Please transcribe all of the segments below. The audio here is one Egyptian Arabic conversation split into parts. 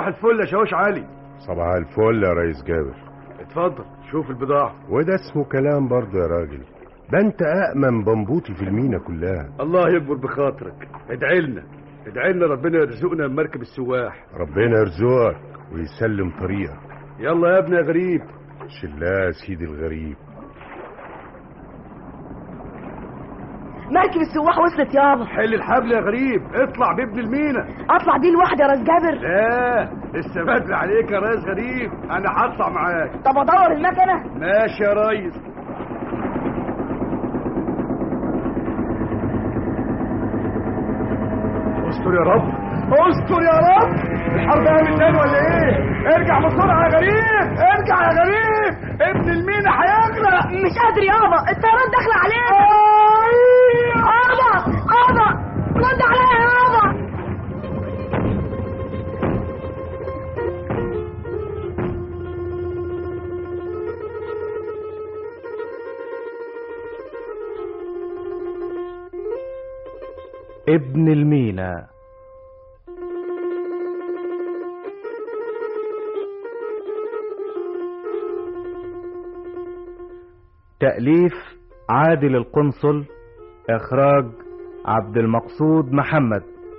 صباح الفل يا شواش علي صباح الفل يا ريس جابر اتفضل شوف البضاعة وده اسمه كلام برضه يا راجل ده انت أأمن بمبوطي في المينا كلها الله يكبر بخاطرك ادعي لنا ادعي لنا ربنا يرزقنا من مركب السواح ربنا يرزقك ويسلم طريقك يلا يا ابني يا غريب شلاه يا سيدي الغريب مركب السواح وصلت يابا حل الحبل يا غريب اطلع بابن المينا اطلع بيه لوحدي يا راس جابر لا لسه بدري عليك يا ريس غريب انا هطلع معاك طب ادور المكنه ماشي يا ريس استر يا رب استر يا رب الحرب قامت تاني ولا ايه ارجع بسرعه يا غريب ارجع يا غريب ابن المينا هيغرق مش قادر يابا الطيارات داخله علينا يابا يابا رد عليا يابا ابن المينا تأليف عادل القنصل إخراج عبد المقصود محمد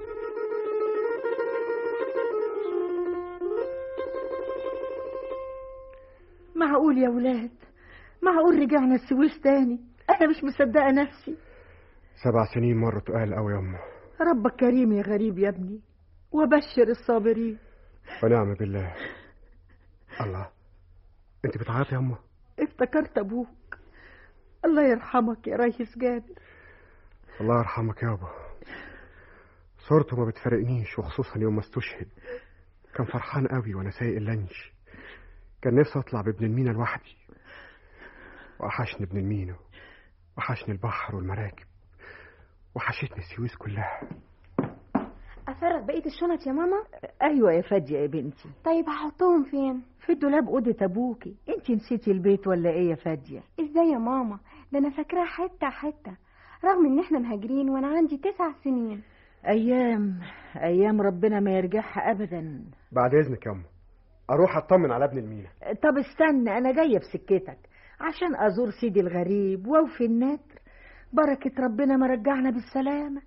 معقول يا ولاد معقول رجعنا السويس تاني انا مش مصدقه نفسي سبع سنين مروا تقال قوي يا أمه ربك كريم يا غريب يا ابني وبشر الصابرين ونعم بالله الله انت بتعيطي يا أمه افتكرت ابوك الله يرحمك يا ريس جابر الله يرحمك يابا صورته ما بتفارقنيش وخصوصا يوم ما استشهد كان فرحان قوي وانا سايق اللانش كان نفسي اطلع بابن المينا لوحدي وحشني ابن المينا وحشني البحر والمراكب وحشتني السويس كلها افرغ بقيه الشنط يا ماما ايوه يا فاديه يا بنتي طيب هحطهم فين في دولاب اوضه ابوكي انت نسيتي البيت ولا ايه يا فاديه ازاي يا ماما ده انا فاكراها حته حته رغم ان احنا مهاجرين وانا عندي تسع سنين ايام ايام ربنا ما يرجعها ابدا بعد اذنك يا أمه اروح اطمن على ابن المينا طب استنى انا جايه بسكتك عشان ازور سيدي الغريب واوفي النذر بركه ربنا ما رجعنا بالسلامه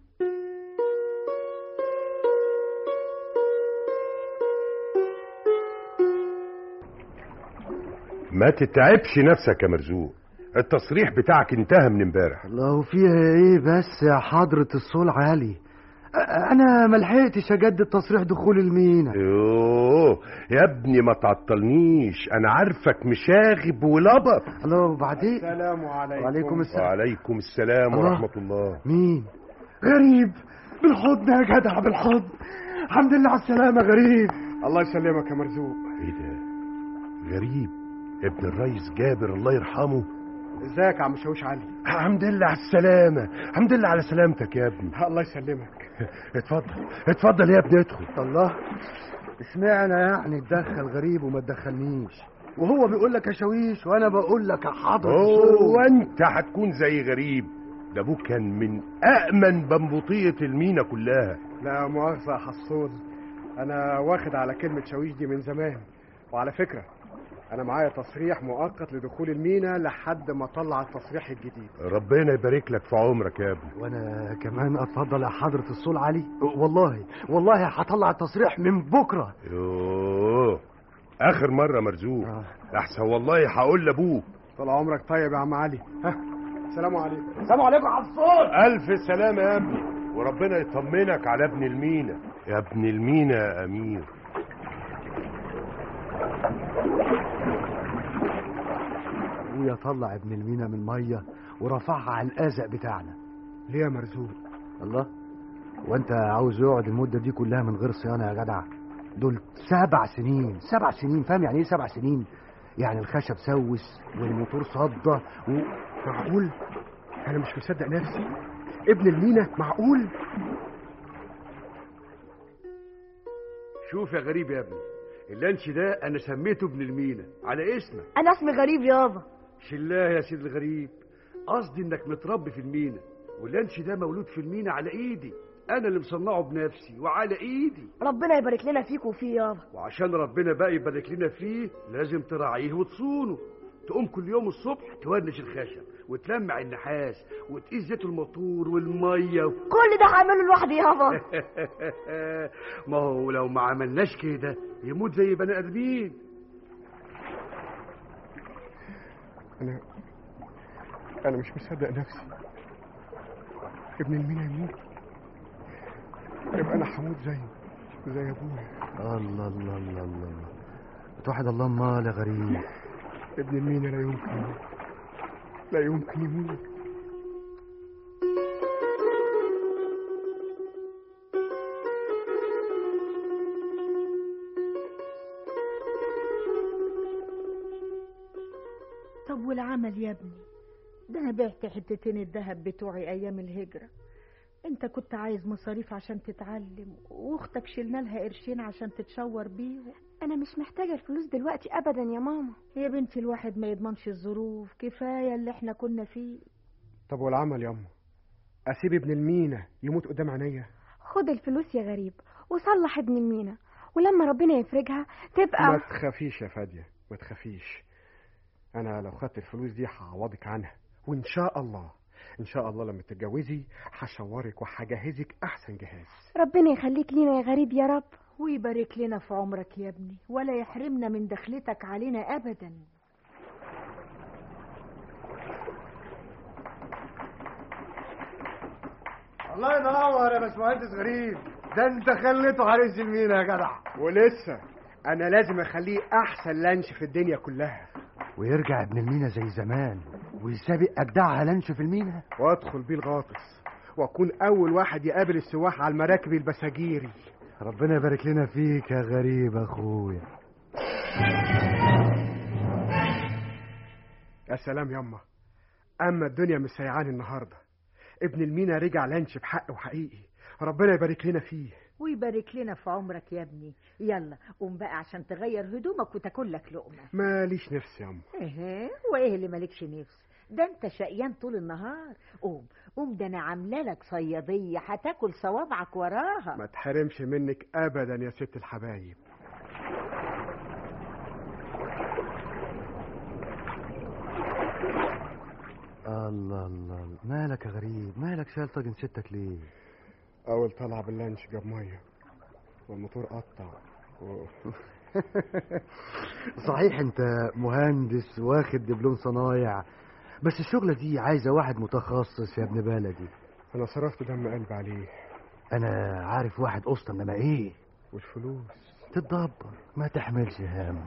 ما تتعبش نفسك يا مرزوق التصريح بتاعك انتهى من امبارح الله فيها ايه بس يا حضرة الصول عالي أ- انا ملحقتش اجدد تصريح دخول المينا يوه يا ابني ما تعطلنيش انا عارفك مشاغب ولبط الله وبعدين السلام عليكم وعليكم السلام وعليكم السلام الله. ورحمة الله مين غريب بالحضن يا جدع بالحضن الحمد لله على السلامة غريب الله يسلمك يا مرزوق ايه ده غريب ابن الريس جابر الله يرحمه ازيك يا عم شاوش علي الحمد لله على السلامة الحمد لله على سلامتك يا ابني الله يسلمك اتفضل اتفضل يا ابني ادخل الله اشمعنى يعني تدخل غريب وما تدخلنيش وهو بيقول لك يا شاويش وانا بقول لك يا حضرة هو الصول انت هتكون زي غريب ده ابوك كان من أأمن بنبطية المينا كلها لا مؤاخذة يا حصول أنا واخد على كلمة شاويش دي من زمان وعلى فكرة أنا معايا تصريح مؤقت لدخول المينا لحد ما أطلع التصريح الجديد ربنا يبارك لك في عمرك يا ابني وانا كمان اتفضل يا حضرة الصول علي والله والله هطلع التصريح من بكرة يوه آخر مرة مرزوق آه. أحسن والله هقول لأبوك طول عمرك طيب يا عم علي ها السلام عليكم السلام عليكم يا حصول ألف سلامة يا ابني وربنا يطمنك على ابن المينا يا ابن المينا يا أمير ابويا طلع ابن المينا من الميه ورفعها على الازق بتاعنا ليه يا مرزوق الله وانت عاوز يقعد المده دي كلها من غير صيانه يا جدع دول سبع سنين سبع سنين فاهم يعني ايه سبع سنين يعني الخشب سوس والموتور صدى و... معقول أنا مش مصدق نفسي ابن المينا معقول شوف يا غريب يا ابني اللانش ده انا سميته ابن المينا على اسمك انا اسمي غريب يابا شلاه يا سيد الغريب قصدي انك متربي في المينا واللانش ده مولود في المينا على ايدي انا اللي مصنعه بنفسي وعلى ايدي ربنا يبارك لنا فيك وفيه يابا وعشان ربنا بقى يبارك لنا فيه لازم تراعيه وتصونه تقوم كل يوم الصبح تورنش الخشب وتلمع النحاس وتقيس زيت الموتور والميه و... كل ده هعمله لوحدي يابا ما هو لو ما عملناش كده يموت زي بني ادمين انا انا مش مصدق نفسي ابن المينا يموت يبقى انا هموت زيه زي ابويا الله الله الله الله توحد الله امال يا غريب ابن المينا لا يمكن يموت لا يمكن يموت طب والعمل يا ابني ده انا بعت حتتين الذهب بتوعي ايام الهجرة انت كنت عايز مصاريف عشان تتعلم واختك شلنا لها قرشين عشان تتشور بيهم انا مش محتاجه الفلوس دلوقتي ابدا يا ماما يا بنتي الواحد ما يضمنش الظروف كفاية اللي احنا كنا فيه طب والعمل ياما اسيب ابن المينا يموت قدام عينيا خد الفلوس يا غريب وصلح ابن المينا ولما ربنا يفرجها ما تبقى تخافيش يا فادية ما تخافيش انا لو خدت الفلوس دي هعوضك عنها وان شاء الله ان شاء الله لما تتجوزي هشورك وهجهزك احسن جهاز ربنا يخليك لينا يا غريب يا رب ويبارك لنا في عمرك يا ابني ولا يحرمنا من دخلتك علينا ابدا الله ينور يا باشمهندس غريب ده انت خليته حارس المينا يا جدع ولسه انا لازم اخليه احسن لانش في الدنيا كلها ويرجع ابن المينا زي زمان ويسابق اجدعها لانش في المينا وادخل بيه الغاطس واكون اول واحد يقابل السواح على المراكب البساجيري ربنا يبارك لنا فيك يا غريب اخويا يا سلام ياما اما الدنيا مش سيعاني النهارده ابن المينا رجع لانش بحق وحقيقي ربنا يبارك لنا فيه ويبارك لنا في عمرك يا ابني يلا قوم بقى عشان تغير هدومك وتاكل لك لقمه ماليش نفس ياما ايه وايه اللي مالكش نفس ده انت شقيان طول النهار قوم قوم ده انا عامله لك صياديه هتاكل صوابعك وراها ما تحرمش منك ابدا يا ست الحبايب الله الله الله. مالك يا غريب مالك شايل طاجن ستك ليه اول طلع باللانش جاب ميه والموتور قطع و... صحيح انت مهندس واخد دبلوم صنايع بس الشغلة دي عايزة واحد متخصص يا ابن بلدي انا صرفت دم قلب عليه انا عارف واحد اسطى انما ايه والفلوس تتدبر ما تحملش هم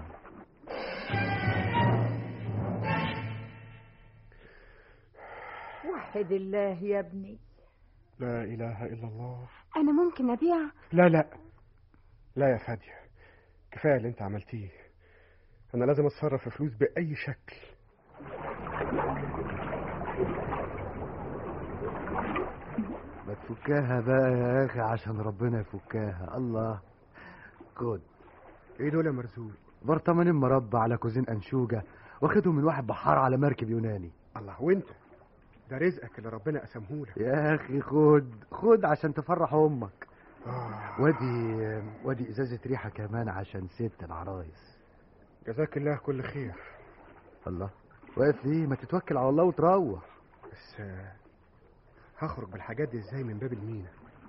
وحد الله يا ابني لا اله الا الله انا ممكن ابيع لا لا لا يا فادية كفاية اللي انت عملتيه انا لازم اتصرف في فلوس باي شكل ما تفكاها بقى يا اخي عشان ربنا يفكاها الله خد ايه دول يا مرزوق برطمانين مربع على كوزين انشوجة واخدهم من واحد بحار على مركب يوناني الله وانت ده رزقك اللي ربنا قسمهولك يا اخي خد خد عشان تفرح امك آه. وادي وادي ازازة ريحة كمان عشان ست العرايس جزاك الله كل خير الله واقف ليه ما تتوكل على الله وتروح بس آه، هخرج بالحاجات دي ازاي من باب المينا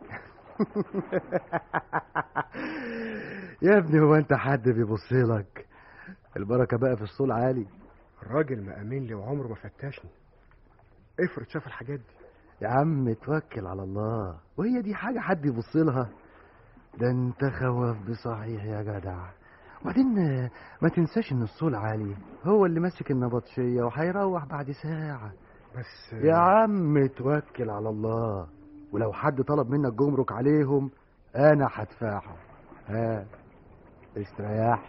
يا ابني هو انت حد بيبص لك البركة بقى في الصول عالي الراجل مأمن لي وعمره ما فتشني افرض شاف الحاجات دي يا عم توكل على الله وهي دي حاجة حد يبص لها ده انت خواف بصحيح يا جدع وبعدين آه، ما تنساش ان الصول عالي هو اللي ماسك النبطشية وهيروح بعد ساعة بس يا عم توكل على الله ولو حد طلب منك جمرك عليهم انا هدفعهم ها استريح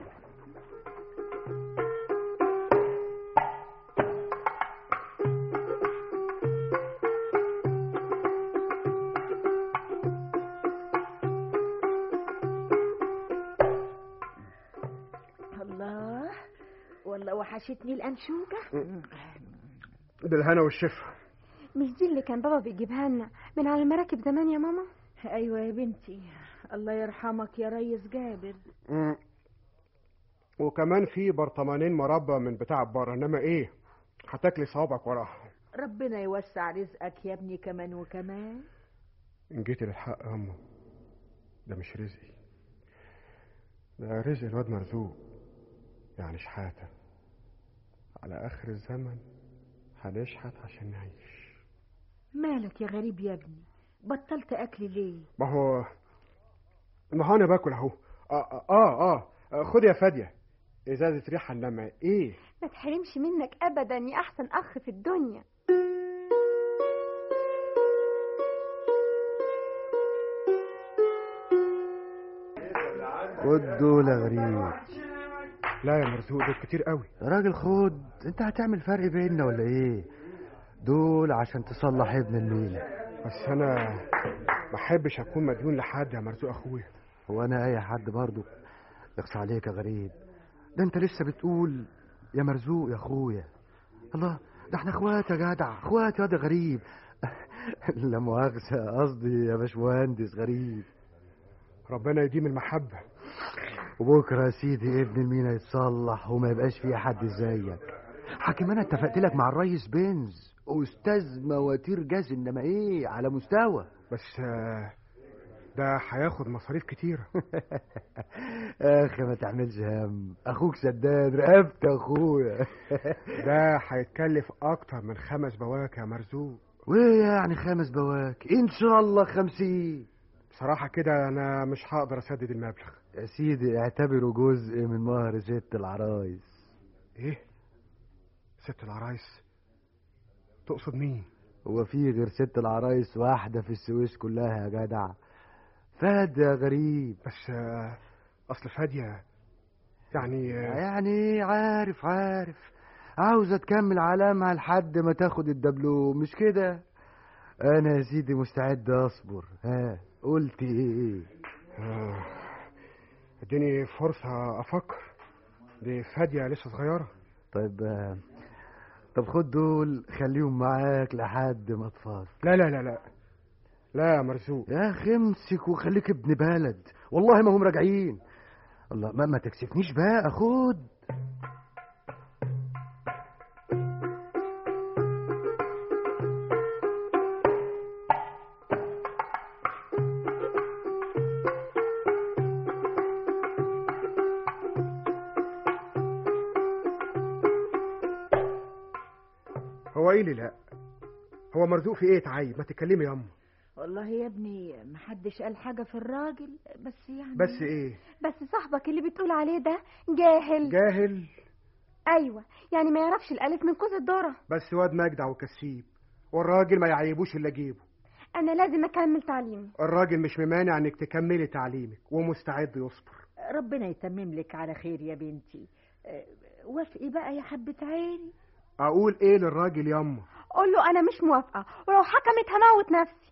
الله والله وحشتني الأنشوجة بالهنا والشفا مش دي اللي كان بابا بيجيبها لنا من على المراكب زمان يا ماما ايوه يا بنتي الله يرحمك يا ريس جابر مم. وكمان في برطمانين مربى من بتاع بره انما ايه هتاكلي صوابعك وراها ربنا يوسع رزقك يا ابني كمان وكمان ان جيتي للحق يا امه ده مش رزقي ده رزق الواد مرزوق يعني شحاتة على اخر الزمن هنشحت عشان نعيش مالك يا غريب يا ابني بطلت اكل ليه ما هو ما هو انا باكل اهو اه اه اه خد يا فاديه ازازه ريحه انما ايه ما تحرمش منك ابدا يا احسن اخ في الدنيا خد دول يا غريب لا يا مرزوق دول كتير قوي يا راجل خد انت هتعمل فرق بيننا ولا ايه دول عشان تصلح ابن الميلة بس انا ما احبش اكون مديون لحد يا مرزوق اخويا هو انا اي حد برضو يقص عليك يا غريب ده انت لسه بتقول يا مرزوق يا اخويا الله ده احنا اخوات يا جدع اخوات يا ده غريب لا مؤاخذة قصدي يا باشمهندس غريب ربنا يديم المحبه وبكره يا سيدي ابن المينا يتصلح وما يبقاش فيه حد زيك حاكم انا اتفقت لك مع الريس بنز استاذ مواتير جاز انما ايه على مستوى بس آه، ده هياخد مصاريف كتيره اخي ما تعملش هم اخوك سداد رقبت اخويا ده هيتكلف اكتر من خمس بواكي يا مرزوق وايه يعني خمس بواك ان شاء الله خمسين بصراحه كده انا مش هقدر اسدد المبلغ يا سيدي اعتبره جزء من مهر ست العرايس ايه ست العرايس تقصد مين هو في غير ست العرايس واحدة في السويس كلها يا جدع فاد يا غريب بس آه، اصل فاديه يعني آه، يعني عارف عارف عاوزة تكمل علامها لحد ما تاخد الدبلوم مش كده انا يا سيدي مستعد اصبر ها قلت ايه آه، اديني فرصه افكر دي فاديه لسه صغيره طيب آه، طب خد دول خليهم معاك لحد ما تفاض لا لا لا لا لا يا مرزوق يا اخي امسك وخليك ابن بلد والله ما هم راجعين الله ما, ما تكسفنيش بقى خد هو ايه اللي لا هو مرزوق في ايه تعيب ما تتكلمي يا امه والله يا ابني محدش قال حاجة في الراجل بس يعني بس ايه بس صاحبك اللي بتقول عليه ده جاهل جاهل ايوه يعني ما يعرفش الالف من كوز الذره بس واد مجدع وكسيب والراجل ما يعيبوش الا جيبه انا لازم اكمل تعليمي الراجل مش ممانع انك تكملي تعليمك ومستعد يصبر ربنا يتمم لك على خير يا بنتي آه، وافقي بقى يا حبة عيني اقول ايه للراجل ياما قول له انا مش موافقه ولو حكمت هموت نفسي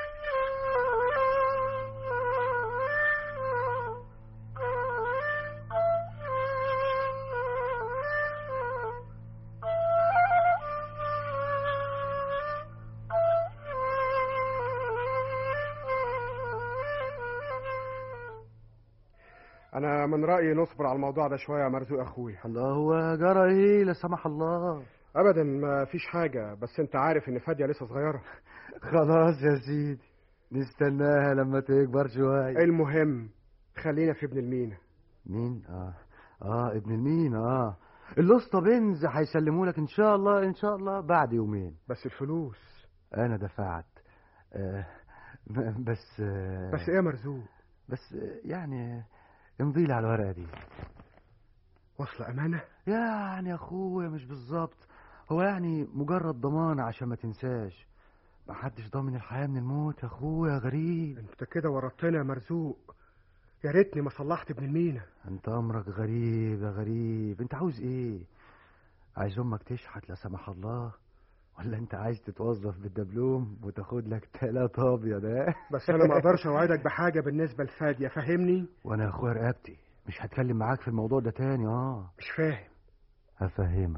انا من رايي نصبر على الموضوع ده شويه يا مرزوق اخويا الله هو جرى ايه لا سمح الله ابدا ما فيش حاجه بس انت عارف ان فاديه لسه صغيره خلاص يا سيدي نستناها لما تكبر شوية المهم خلينا في ابن المينا مين اه اه ابن المين اه الاسطى بنز هيسلموا لك ان شاء الله ان شاء الله بعد يومين بس الفلوس انا دفعت آه م- بس آه بس ايه يا مرزوق بس آه، يعني امضي لي على الورقه دي وصل امانه يعني يا اخويا مش بالظبط هو يعني مجرد ضمان عشان ما تنساش محدش ضامن الحياه من الموت يا اخويا غريب انت كده ورطتنا يا مرزوق يا ريتني ما صلحت ابن المينا انت امرك غريب يا غريب انت عاوز ايه عايز امك تشحت لا سمح الله ولا انت عايز تتوظف بالدبلوم وتاخد لك تلات ابيض ها بس انا ما اقدرش اوعدك بحاجه بالنسبه لفاديه فهمني وانا يا اخويا رقبتي مش هتكلم معاك في الموضوع ده تاني اه مش فاهم هفهمك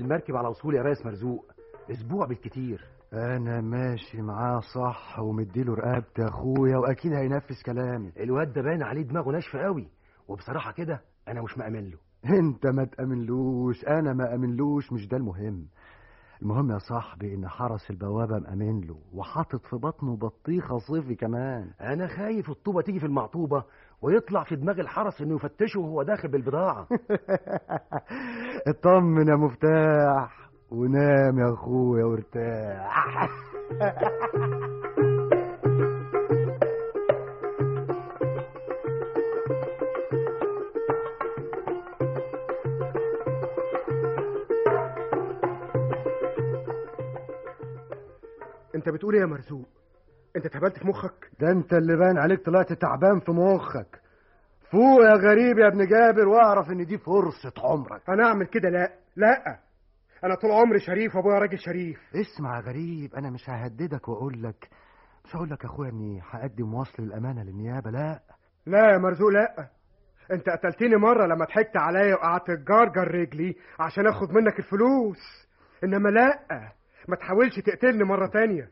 المركب على وصول يا ريس مرزوق اسبوع بالكتير انا ماشي معاه صح ومديله رقبتي يا اخويا واكيد هينفذ كلامي الواد ده باين عليه دماغه ناشفه قوي وبصراحه كده انا مش مأمن له انت ما تأمنلوش انا ما أمنلوش مش ده المهم المهم يا صاحبي ان حرس البوابة مأمن له وحاطط في بطنه بطيخة صيفي كمان انا خايف الطوبه تيجي في المعطوبه ويطلع في دماغ الحرس انه يفتشه وهو داخل بالبضاعه اطمن يا مفتاح ونام يا اخويا وارتاح انت بتقول ايه يا مرزوق انت اتهبلت في مخك ده انت اللي باين عليك طلعت تعبان في مخك فوق يا غريب يا ابن جابر واعرف ان دي فرصة عمرك انا اعمل كده لا لا انا طول عمري شريف وابويا راجل شريف اسمع يا غريب انا مش ههددك واقول لك مش هقول لك يا اخويا اني هقدم وصل الامانه للنيابه لا لا يا مرزوق لا انت قتلتني مره لما ضحكت عليا وقعدت تجرجر رجلي عشان اخد منك الفلوس انما لا ما تحاولش تقتلني مره تانية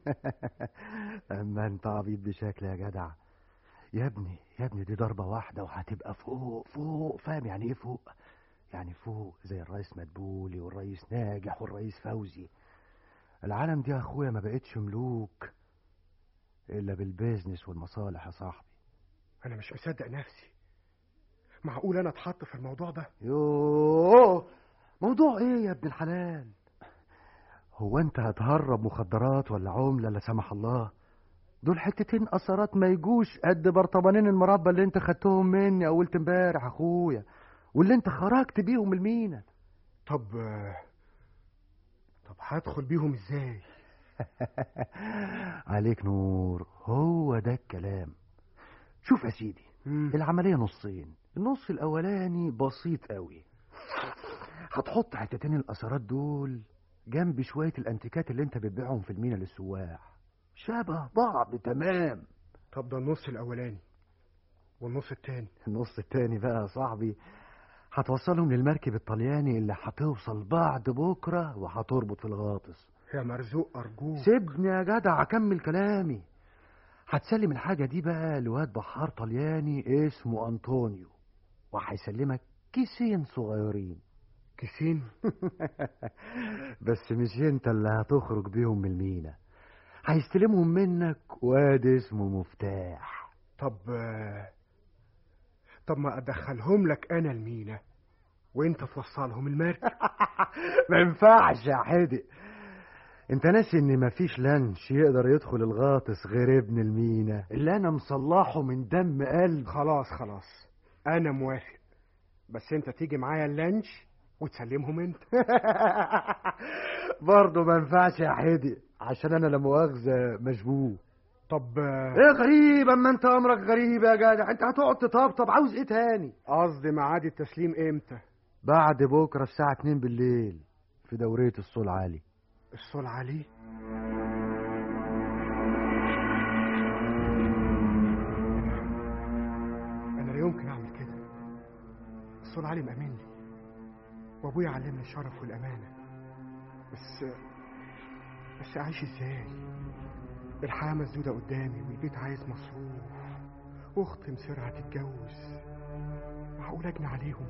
اما انت عبيط بشكل يا جدع يا ابني يا ابني دي ضربه واحده وهتبقى فوق فوق فاهم يعني ايه فوق يعني فوق زي الرئيس مدبولي والرئيس ناجح والرئيس فوزي العالم دي يا اخويا ما بقتش ملوك الا بالبيزنس والمصالح يا صاحبي انا مش مصدق نفسي معقول انا اتحط في الموضوع ده يوه موضوع ايه يا ابن الحلال هو انت هتهرب مخدرات ولا عملة لا سمح الله دول حتتين اثرات ما يجوش قد برطمانين المربى اللي انت خدتهم مني اولت امبارح اخويا واللي انت خرجت بيهم المينا طب طب هدخل بيهم ازاي عليك نور هو ده الكلام شوف يا سيدي العملية نصين النص الأولاني بسيط قوي هتحط حتتين الأثرات دول جنب شوية الأنتيكات اللي أنت بتبيعهم في المينا للسواح شبه بعض تمام طب ده النص الاولاني والنص التاني النص التاني بقى يا صاحبي هتوصلهم للمركب الطلياني اللي هتوصل بعد بكرة وهتربط في الغاطس يا مرزوق ارجوك سيبني يا جدع اكمل كلامي هتسلم الحاجة دي بقى لواد بحار طلياني اسمه أنطونيو وهيسلمك كيسين صغيرين كيسين بس مش انت اللي هتخرج بيهم من المينا هيستلمهم منك واد اسمه مفتاح طب طب ما ادخلهم لك انا المينا وانت توصلهم المركب ما ينفعش يا حدق انت ناسي ان مفيش لانش يقدر يدخل الغاطس غير ابن المينا اللي انا مصلحه من دم قلب خلاص خلاص انا موافق بس انت تيجي معايا اللانش وتسلمهم انت برضه ما ينفعش يا حدق عشان انا لا مؤاخذه مشبوه طب ايه غريب اما انت امرك غريب يا جدع انت هتقعد تطبطب عاوز ايه تاني قصدي ميعاد التسليم امتى بعد بكره الساعه 2 بالليل في دوريه الصول عالي الصول عليه انا لا يمكن اعمل كده الصول علي مأمن لي وابويا علمني الشرف والامانه بس بس اعيش ازاي الحياه مسدوده قدامي والبيت عايز مصروف واختي مصيرها تتجوز معقول اجني عليهم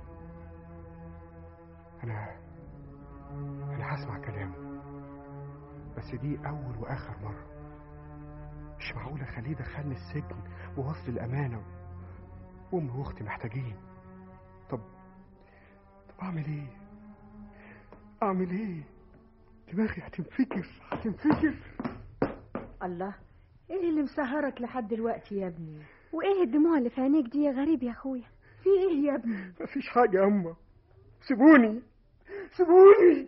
انا انا هسمع كلامه بس دي اول واخر مره مش معقول اخليه يدخلني السجن بوصل الامانه وامي واختي محتاجين طب طب اعمل ايه اعمل ايه دماغي هتنفجر هتنفجر الله ايه اللي مسهرك لحد دلوقتي يا ابني وايه الدموع اللي في عينيك دي يا غريب يا اخويا في ايه يا ابني مفيش حاجه يا اما سيبوني سيبوني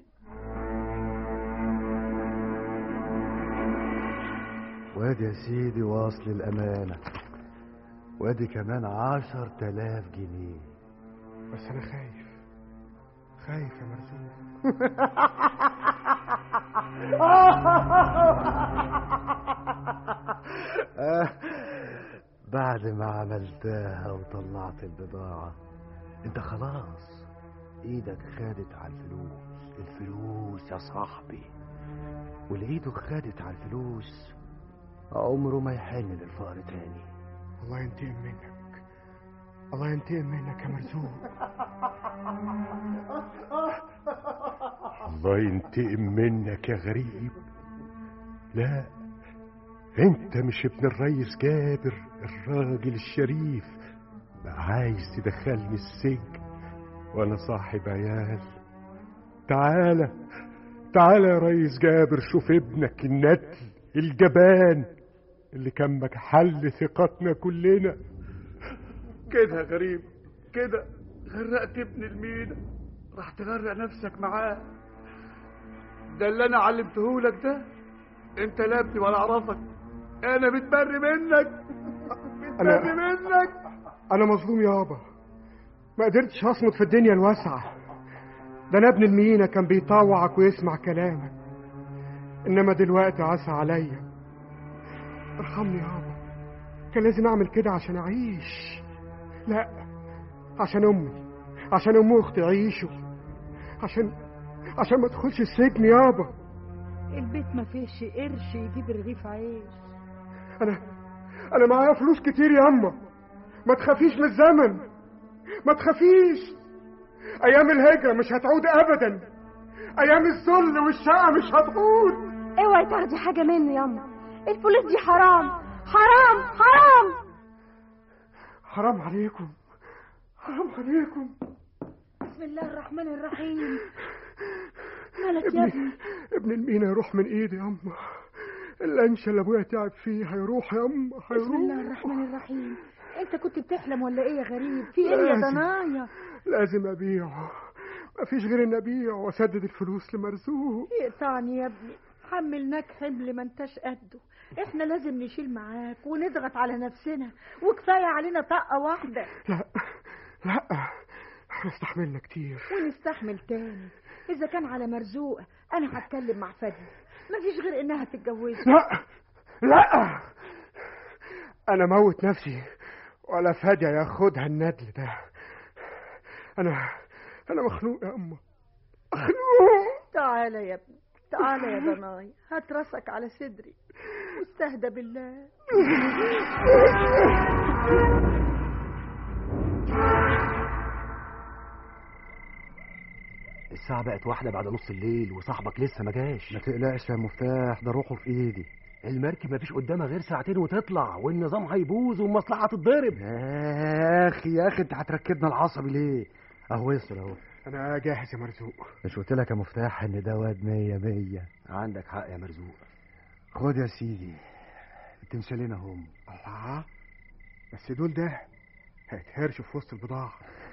وادي يا سيدي واصل الامانه وادي كمان عشر تلاف جنيه بس انا خايف خايف يا مرزوق آه، بعد ما عملتها وطلعت البضاعة انت خلاص ايدك خدت على الفلوس الفلوس يا صاحبي واللي ايده خدت على الفلوس عمره ما يحن للفقر تاني الله ينتقم منك الله ينتقم منك يا مرزوق الله ينتقم منك يا غريب لا انت مش ابن الريس جابر الراجل الشريف بقى عايز تدخلني السجن وانا صاحب عيال تعالى تعالى يا ريس جابر شوف ابنك الندل الجبان اللي كان محل ثقتنا كلنا كده يا غريب كده غرقت ابن المينا راح تغرق نفسك معاه ده اللي انا علمتهولك ده انت لا ابني ولا اعرفك انا متبري منك متبري منك انا مظلوم يابا ما قدرتش اصمد في الدنيا الواسعة ده انا ابن المينا كان بيطوعك ويسمع كلامك انما دلوقتي عسى عليا ارحمني يابا كان لازم اعمل كده عشان اعيش لا عشان امي عشان امي واختي يعيشوا عشان عشان ما ادخلش السجن يابا البيت ما فيهش قرش يجيب رغيف عيش انا انا معايا فلوس كتير ياما ما تخافيش من الزمن ما تخافيش ايام الهجرة مش هتعود ابدا ايام الذل والشقة مش هتعود اوعي تاخدي حاجة منه ياما الفلوس دي حرام حرام حرام حرام عليكم حرام عليكم بسم الله الرحمن الرحيم مالك يا ابني ابن المينا يروح من ايدي ياما اللانشة اللي ابويا تعب فيه هيروح ياما هيروح بسم الله الرحمن الرحيم انت كنت بتحلم ولا ايه يا غريب في ايه يا لازم. ضنايا لازم ابيعه مفيش غير ان ابيعه واسدد الفلوس لمرزوق يقطعني يا ابني حملناك حمل ما انتش قده احنا لازم نشيل معاك ونضغط على نفسنا وكفايه علينا طاقه واحده لا لا احنا استحملنا كتير ونستحمل تاني اذا كان على مرزوقه انا هتكلم مع فادي مفيش غير انها تتجوزه لا لا انا موت نفسي ولا فادية ياخدها الندل ده انا انا مخنوق يا اما مخنوق تعالى يا ابني تعالى يا ضناي هات راسك على صدري واستهدى بالله الساعة بقت واحدة بعد نص الليل وصاحبك لسه ما جاش ما تقلقش يا مفتاح ده روحه في ايدي المركب مفيش قدامها غير ساعتين وتطلع والنظام هيبوظ والمصلحة هتتضرب يا اخي يا اخي انت هتركبنا العصبي ليه اهو وصل اهو انا جاهز يا مرزوق مش قلت لك يا مفتاح ان ده واد مية مية عندك حق يا مرزوق خد يا سيدي التمثالين هم الله بس دول ده هيتهرشوا في وسط البضاعة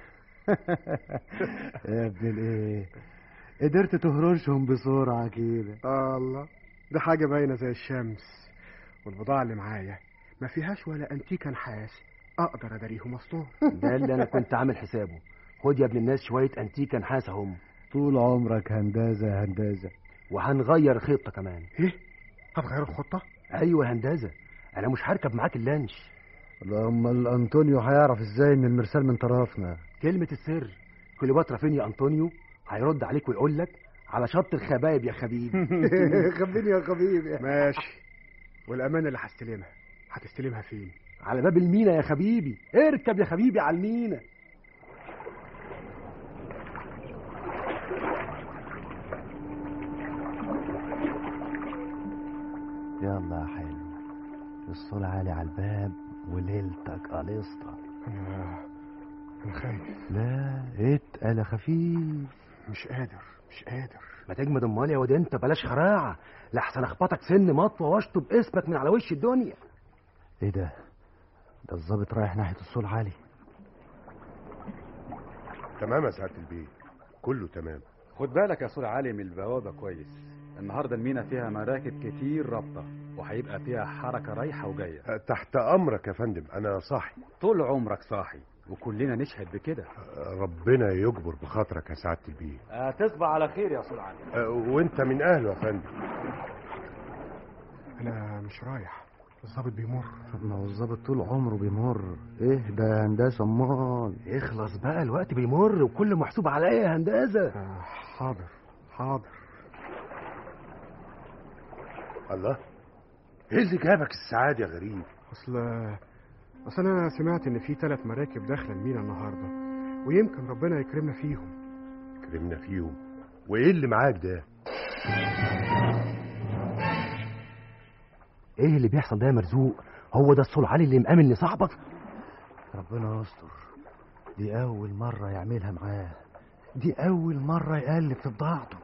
يا ابن الايه قدرت تهرشهم بسرعة كده الله ده حاجة باينة زي الشمس والبضاعة اللي معايا ما فيهاش ولا انتيكا نحاس اقدر اداريهم اصلهم ده اللي انا كنت عامل حسابه خد يا ابن الناس شوية انتيكا نحاس هم طول عمرك هندسة هندسة وهنغير خطة كمان ايه هتغيروا الخطة ايوه هندسة انا مش هركب معاك اللانش امال انطونيو هيعرف ازاي ان المرسال من طرفنا كلمة السر كليوباترا فين يا انطونيو هيرد عليك ويقول لك على شط الخبايب يا خبيبي خبيني يا خبيبي ماشي والامانة اللي هستلمها هتستلمها فين على باب المينا يا خبيبي اركب يا خبيبي على المينا يلا يا حلو الصول عالي على الباب وليلتك قليصة انا انا خايف لا اتقل يا خفيف مش قادر مش قادر ما تجمد امال يا واد انت بلاش خراعه لحسن اخبطك سن مطوه واشطب اسمك من على وش الدنيا ايه ده ده الظابط رايح ناحية الصول عالي تمام يا سعاده البيه كله تمام خد بالك يا صول علي من البوابة كويس النهاردة المينا فيها مراكب كتير رابطة وهيبقى فيها حركة رايحة وجاية أه، تحت امرك يا فندم انا صاحي طول عمرك صاحي وكلنا نشهد بكده أه، ربنا يجبر بخاطرك يا سعاده البيه آه تصبح على خير يا صول علي أه، وانت من اهله يا فندم انا مش رايح الظابط بيمر ما هو الظابط طول عمره بيمر ايه ده هندسه امال اخلص بقى الوقت بيمر وكل محسوب عليا يا هندسه آه، حاضر حاضر الله ايه اللي جابك السعادة يا غريب اصل اصل انا سمعت ان في ثلاث مراكب داخله المينا النهارده ويمكن ربنا يكرمنا فيهم كرمنا فيهم وايه اللي معاك ده ايه اللي بيحصل ده يا مرزوق هو ده الصول علي اللي مأمن لصاحبك ربنا يستر دي اول مره يعملها معاه دي اول مره يقلب في بضاعته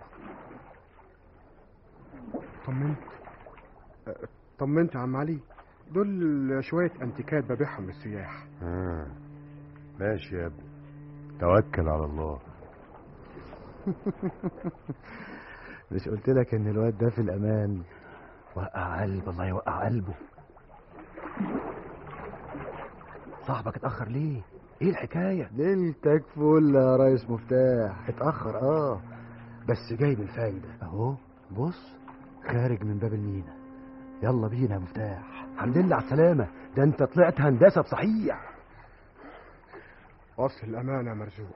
طمنت آه، طمنت يا عم علي دول شويه انتيكات ببيعهم للسياح آه. ماشي يا ابني توكل على الله مش قلت لك ان الواد ده في الامان وقع قلب الله يوقع قلبه صاحبك اتأخر ليه ايه الحكاية ليلتك فل يا ريس مفتاح اتاخر اه بس جاي بالفايده اهو بص خارج من باب المينا يلا بينا يا مفتاح الحمد لله على السلامة ده انت طلعت هندسة بصحيح وصل الامانه يا مرزوق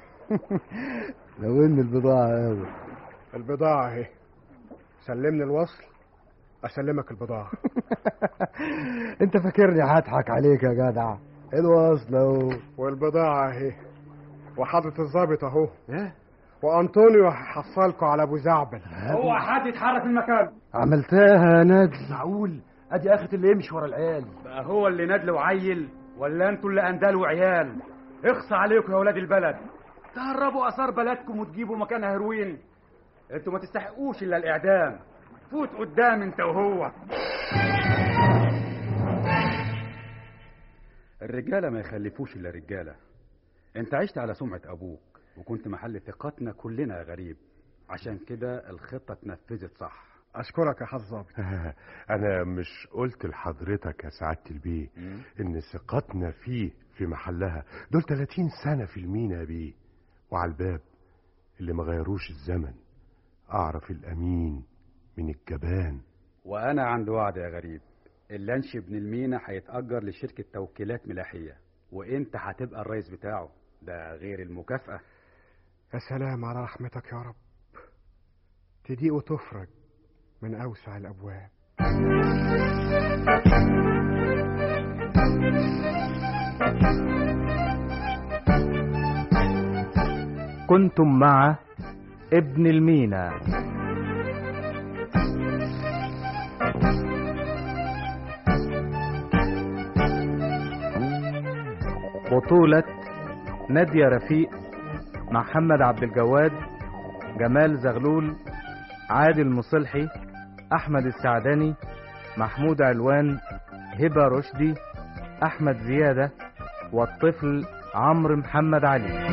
لو ان البضاعه قوي البضاعه اهي سلمني الوصل اسلمك البضاعه انت فاكرني هضحك عليك يا جدع الوصل اهو والبضاعه اهي وحضرة الظابط اهو ايه وانطونيو هيحصلكوا على ابو زعبل هو حد يتحرك من مكانه عملتها يا ندل معقول ادي اخت اللي يمشي ورا العيال بقى هو اللي ندل وعيل ولا انتوا اللي اندال وعيال اخصى عليكم يا ولاد البلد تهربوا اثار بلدكم وتجيبوا مكان هيروين انتوا ما تستحقوش الا الاعدام فوت قدام انت وهو الرجاله ما يخلفوش الا رجاله انت عشت على سمعه ابوك وكنت محل ثقتنا كلنا يا غريب عشان كده الخطه اتنفذت صح اشكرك يا حظ انا مش قلت لحضرتك يا سعادة البيه ان ثقتنا فيه في محلها دول 30 سنة في المينا يا بيه وعلى الباب اللي ما غيروش الزمن اعرف الامين من الجبان وانا عندي وعد يا غريب اللانش ابن المينا هيتأجر لشركة توكيلات ملاحية وانت هتبقى الرئيس بتاعه ده غير المكافأة يا سلام على رحمتك يا رب تضيق وتفرج من اوسع الابواب كنتم مع ابن المينا بطولة نادية رفيق محمد عبد الجواد جمال زغلول عادل مصلحي أحمد السعداني محمود علوان هبة رشدي أحمد زيادة والطفل عمرو محمد علي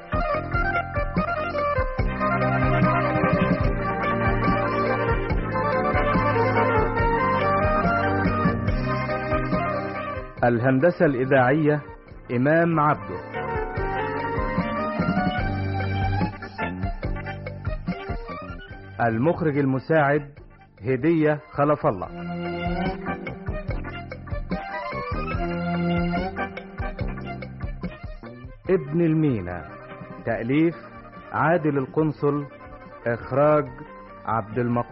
الهندسة الإذاعية إمام عبده المخرج المساعد هدية خلف الله ابن المينا تأليف عادل القنصل إخراج عبد المقصود